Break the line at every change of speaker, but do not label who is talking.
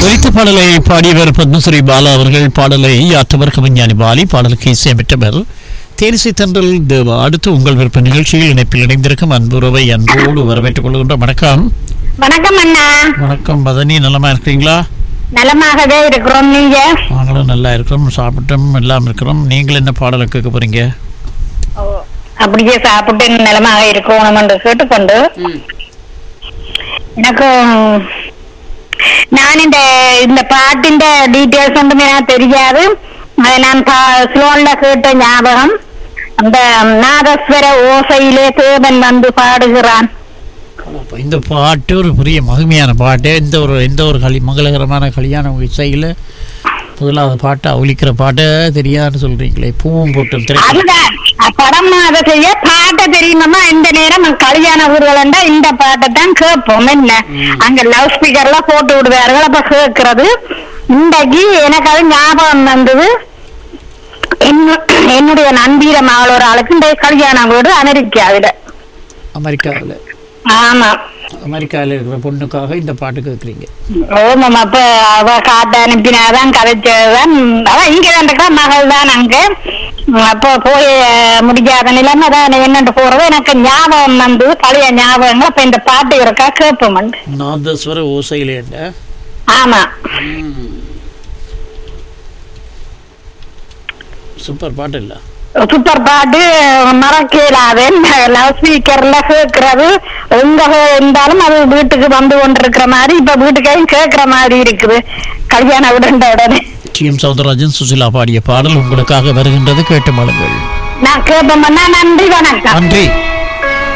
ஒலித்த பாடலை பாடியவர் பத்மஸ்ரீ பாலா அவர்கள் பாடலை ஆற்றவர் கவிஞானி பாலி பாடலுக்கு இசையமைத்தவர் தேனிசை தென்றல் தேவா அடுத்து உங்கள் விருப்ப நிகழ்ச்சியில் இணைப்பில் இணைந்திருக்கும் அன்புறவை அன்போடு வரவேற்றுக் கொள்கின்ற வணக்கம்
வணக்கம் அண்ணா
வணக்கம் பதனி நலமா இருக்கிறீங்களா
நலமாகவே இருக்கிறோம் நீங்க
நாங்களும் நல்லா இருக்கிறோம் சாப்பிட்டோம் எல்லாம் இருக்கிறோம் நீங்கள் என்ன பாடலை கேட்க போறீங்க
அப்படியே சாப்பிட்டு நலமாக இருக்கணும் என்று கேட்டுக்கொண்டு எனக்கு நான் இந்த இந்த பாட்டின் டீட்டெயில்ஸ் ஒன்றுமே எனக்கு தெரியாது அதை நான் ஸ்லோன்ல கேட்ட ஞாபகம் அந்த நாதஸ்வர ஓசையிலே தேவன் வந்து பாடுகிறான்
அப்ப இந்த பாட்டு ஒரு பெரிய மகிமையான பாட்டு எந்த ஒரு எந்த ஒரு கலி மங்களகரமான கல்யாண இசையில் முதலாவது பாட்டை ஒலிக்கிற பாட்டை தெரியாதுன்னு சொல்றீங்களே பூவும் போட்டும் திரை
அதுதான் படம் அதை செய்ய பாட்டை தெரியுமா இந்த நேரம் கல்யாண ஊர்கள்டா இந்த பாட்டை தான் கேட்போம் என்ன அங்க லவுட் ஸ்பீக்கர்ல போட்டு விடுவார்கள் அப்ப கேட்கறது இன்றைக்கு எனக்கு அது ஞாபகம் வந்தது என்ன- என்னுடைய நண்பீர மகள் ஒரு ஆளுக்கு இந்த கல்யாண வீடு அமெரிக்காவில
அமெரிக்காவில்
ஆமா
அமெரிக்காவில் இருக்கிற பொண்ணுக்காக இந்த பாட்டு கேட்குறீங்க
ஓமம் அப்ப அவ காட்ட அனுப்பினாதான் கதைச்சதுதான் அதான் இங்க தான் இருக்கா மகள் தான் அங்க உம், அப்போ போய் அஹ், முடியாத நிலைமை தான் என்னட்டு போறது எனக்கு ஞாபகம் வந்து பழைய ஞாபகங்கள் அப்ப இந்த பாட்டு இருக்கா கேட்போம்
நாதஸ்வர ஓசையில் என்ன
ஆமா
சூப்பர் பாட்டு இல்லை
சூப்பர் பாட்டு மறக்கலாது லவ் ஸ்பீக்கர்ல கேட்கறது எங்க இருந்தாலும் அது வீட்டுக்கு வந்து கொண்டிருக்கிற மாதிரி இப்ப வீட்டுக்கையும் கேட்கிற மாதிரி இருக்குது கல்யாண விடுன்ற உடனே
டி எம் சௌந்தரராஜன் சுசிலா பாடிய பாடல் உங்களுக்காக வருகின்றது கேட்டு மழுங்கள்
நான் கேட்போம்னா நன்றி வணக்கம்
நன்றி